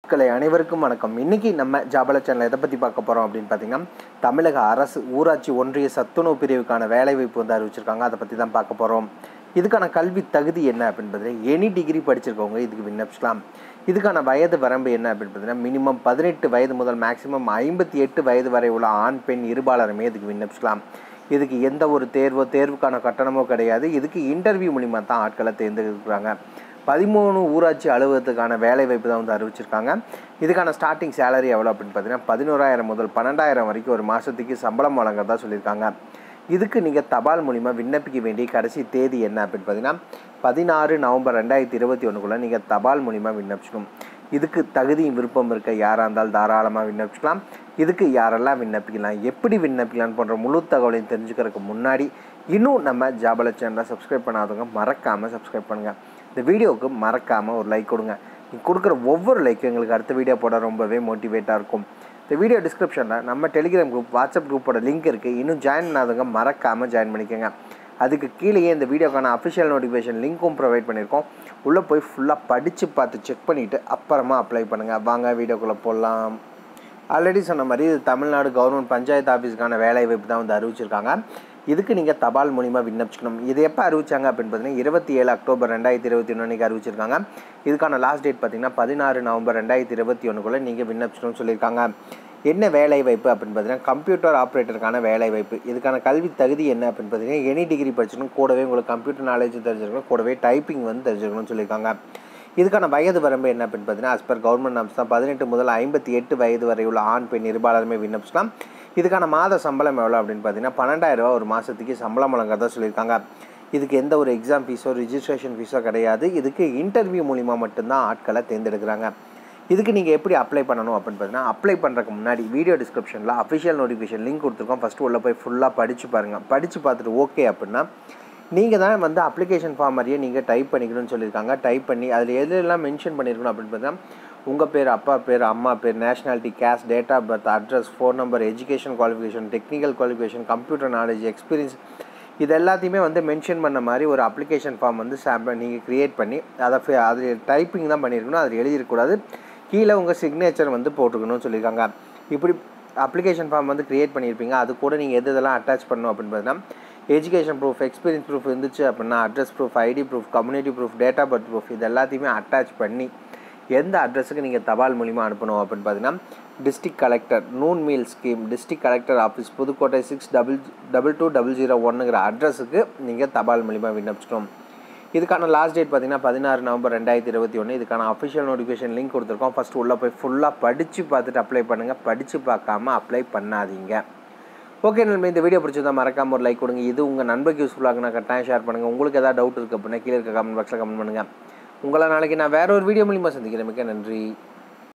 மக்களை அனைவருக்கும் வணக்கம் இன்னைக்கு நம்ம ஜாபல சேனல் எதை பற்றி பார்க்க போகிறோம் அப்படின்னு பார்த்தீங்கன்னா தமிழக அரசு ஊராட்சி ஒன்றிய சத்துணவு பிரிவுக்கான வேலைவாய்ப்பு வந்து அறிவிச்சிருக்காங்க அதை பற்றி தான் பார்க்க போகிறோம் இதுக்கான கல்வி தகுதி என்ன அப்படின்னு பார்த்தீங்கன்னா எனி டிகிரி படிச்சிருக்கவங்க இதுக்கு விண்ணப்பிக்கலாம் இதுக்கான வயது வரம்பு என்ன அப்படின்னு பார்த்தீங்கன்னா மினிமம் பதினெட்டு வயது முதல் மேக்ஸிமம் ஐம்பத்தி எட்டு வயது வரை உள்ள ஆண் பெண் இருபாலருமே இதுக்கு விண்ணப்பிக்கலாம் இதுக்கு எந்த ஒரு தேர்வோ தேர்வுக்கான கட்டணமோ கிடையாது இதுக்கு இன்டர்வியூ மூலிமா தான் ஆட்களை தேர்ந்தெடுக்கிறாங்க பதிமூணு ஊராட்சி அலுவலகத்துக்கான வேலை வாய்ப்பு தான் வந்து அறிவிச்சிருக்காங்க இதுக்கான ஸ்டார்டிங் சேலரி எவ்வளோ அப்படின்னு பார்த்தீங்கன்னா பதினோராயிரம் முதல் பன்னெண்டாயிரம் வரைக்கும் ஒரு மாதத்துக்கு சம்பளம் வழங்குறதா சொல்லியிருக்காங்க இதுக்கு நீங்கள் தபால் மூலிமா விண்ணப்பிக்க வேண்டிய கடைசி தேதி என்ன அப்படின்னு பார்த்தீங்கன்னா பதினாறு நவம்பர் ரெண்டாயிரத்தி இருபத்தி ஒன்றுக்குள்ளே நீங்கள் தபால் மூலிமா விண்ணப்பிக்கணும் இதுக்கு தகுதியும் விருப்பம் இருக்க யாராக இருந்தாலும் தாராளமாக விண்ணப்பிக்கலாம் இதுக்கு யாரெல்லாம் விண்ணப்பிக்கலாம் எப்படி விண்ணப்பிக்கலாம் போன்ற முழு தகவலையும் தெரிஞ்சுக்கிறதுக்கு முன்னாடி இன்னும் நம்ம ஜாபல சேனலை சப்ஸ்கிரைப் பண்ணாதவங்க மறக்காமல் சப்ஸ்கிரைப் பண்ணுங்கள் இந்த வீடியோவுக்கு மறக்காமல் ஒரு லைக் கொடுங்க நீங்கள் கொடுக்குற ஒவ்வொரு லைக்கும் எங்களுக்கு அடுத்த வீடியோ போட ரொம்பவே மோட்டிவேட்டாக இருக்கும் இந்த வீடியோ டிஸ்கிரிப்ஷனில் நம்ம டெலிகிராம் குரூப் வாட்ஸ்அப் குரூப்போட லிங்க் இருக்குது இன்னும் ஜாயின் பண்ணாதவங்க மறக்காமல் ஜாயின் பண்ணிக்கோங்க அதுக்கு கீழேயே இந்த வீடியோக்கான அஃபிஷியல் நோட்டிஃபிகேஷன் லிங்க்கும் ப்ரொவைட் பண்ணியிருக்கோம் உள்ளே போய் ஃபுல்லாக படித்து பார்த்து செக் பண்ணிவிட்டு அப்புறமா அப்ளை பண்ணுங்கள் வாங்க வீடியோக்குள்ளே போடலாம் ஆல்ரெடி சொன்ன மாதிரி இது தமிழ்நாடு கவர்மெண்ட் பஞ்சாயத்து ஆஃபீஸுக்கான வேலை வாய்ப்பு தான் வந்து அறிவிச்சிருக்காங்க இதுக்கு நீங்கள் தபால் மூலிமா விண்ணப்பிச்சுக்கணும் இது எப்போ அறிவிச்சாங்க அப்படின்னு பார்த்தீங்கன்னா இருபத்தி ஏழு அக்டோபர் ரெண்டாயிரத்தி இருபத்தி ஒன்று அன்றைக்கி அறிவிச்சிருக்காங்க இதுக்கான லாஸ்ட் டேட் பார்த்தீங்கன்னா பதினாறு நவம்பர் ரெண்டாயிரத்தி இருபத்தி ஒன்றுக்குள்ளே நீங்கள் விண்ணப்பிச்சணும்னு சொல்லியிருக்காங்க என்ன வேலை வாய்ப்பு அப்படின்னு பார்த்தீங்கன்னா கம்ப்யூட்டர் ஆப்ரேட்டருக்கான வேலை வாய்ப்பு இதுக்கான கல்வி தகுதி என்ன அப்படின்னு பார்த்தீங்கன்னா எனி டிகிரி படிச்சிடணும் கூடவே உங்களுக்கு கம்ப்யூட்டர் நாலேஜ் தெரிஞ்சிருக்கணும் கூடவே டைப்பிங் வந்து தெரிஞ்சிருக்கணும்னு சொல்லியிருக்காங்க இதுக்கான வயது வரம்பு என்ன அப்படின்னு பார்த்தீங்கன்னா as per கவர்மெண்ட் நாம்ஸ் தான் பதினெட்டு முதல் ஐம்பத்தி எட்டு வயது வரை உள்ள ஆண் பெண் இருபாலருமே விண்ணப்பிச்சலாம் இதுக்கான மாத சம்பளம் எவ்வளோ அப்படின்னு பார்த்தீங்கன்னா பன்னெண்டாயிரம் ரூபா ஒரு மாதத்துக்கு சம்பளம் வழங்குறதா சொல்லியிருக்காங்க இதுக்கு எந்த ஒரு எக்ஸாம் ஃபீஸோ ரிஜிஸ்ட்ரேஷன் ஃபீஸோ கிடையாது இதுக்கு இன்டர்வியூ மூலிமா மட்டும்தான் ஆட்களை தேர்ந்தெடுக்கிறாங்க இதுக்கு நீங்கள் எப்படி அப்ளை பண்ணணும் அப்படின்னு பார்த்தீங்கன்னா அப்ளை பண்ணுறதுக்கு முன்னாடி வீடியோ டிஸ்கிரிப்ஷனில் அஃபிஷியல் நோட்டிஃபிகேஷன் லிங்க் கொடுத்துருக்கோம் ஃபஸ்ட்டு உள்ளே போய் ஃபுல்லாக படித்து பாருங்கள் படித்து பார்த்துட்டு ஓகே அப்படின்னா நீங்கள் தான் வந்து அப்ளிகேஷன் ஃபார்ம் மாதிரியே நீங்கள் டைப் பண்ணிக்கணும்னு சொல்லியிருக்காங்க டைப் பண்ணி அதில் எதெல்லாம் மென்ஷன் பண்ணியிருக்கணும் அப்படின்னு பார்த்தீங்கன்னா உங்கள் பேர் அப்பா பேர் அம்மா பேர் nationality caste date of birth address phone number education qualification technical qualification computer knowledge experience இது எல்லாத்தையுமே வந்து மென்ஷன் பண்ண மாதிரி ஒரு அப்ளிகேஷன் ஃபார்ம் வந்து சாம்பிள் நீங்கள் க்ரியேட் பண்ணி அதை ஃபி- அது டைப்பிங் தான் பண்ணியிருக்கணும் அதில் எழுதியிருக்கக்கூடாது கீழே உங்கள் சிக்னேச்சர் வந்து போட்டுக்கணும்னு சொல்லியிருக்காங்க இப்படி அப்ளிகேஷன் ஃபார்ம் வந்து க்ரியேட் பண்ணியிருப்பீங்க அது கூட நீங்கள் எது இதெல்லாம் அட்டாச் பண்ணணும் அப்படின்னு பார்த்தீங்கன்னா எஜுகேஷன் ப்ரூஃப் எக்ஸ்பீரியன்ஸ் ப்ரூஃப் இருந்துச்சு அப்படின்னா address proof ID proof community proof date of birth proof இது எல்லாத்தையுமே அட்டாச் பண்ணி எந்த அட்ரஸுக்கு நீங்கள் தபால் மூலிமா அனுப்பணும் அப்படின்னு பார்த்தீங்கன்னா district collector noon meal scheme district collector office Pudukkottai six double double two double zero ஒன்னுங்கிற அட்ரஸுக்கு நீங்கள் தபால் மூலிமா விண்ணப்பிச்சிட்டோம் இதுக்கான லாஸ்ட் டேட் பார்த்தீங்கன்னா பதினாறு நவம்பர் ரெண்டாயிரத்தி இருபத்தி ஒன்று இதுக்கான அஃபிஷியல் நோட்டிஃபிகேஷன் லிங்க் கொடுத்துருக்கோம் ஃபஸ்ட்டு உள்ளே போய் ஃபுல்லாக படித்து பார்த்துட்டு அப்ளை பண்ணுங்கள் படித்து பார்க்காம அப்ளை பண்ணாதீங்க ஓகே நண்பர் இந்த வீடியோ பிடிச்சிருந்தா மறக்காம ஒரு லைக் கொடுங்க இது உங்கள் நண்பருக்கு யூஸ்ஃபுல்லாக நான் கட்டாயம் ஷேர் பண்ணுங்கள் உங்களுக்கு ஏதாவது டவுட் இருக்குது அப்படின்னா கீழே இருக்க கமெண்ட் பாக்ஸில் கமெண்ட் பண்ணுங்கள் உங்களை நாளைக்கு நான் வேற ஒரு வீடியோ மூலிமா சந்திக்கிறேன் மிக்க நன்றி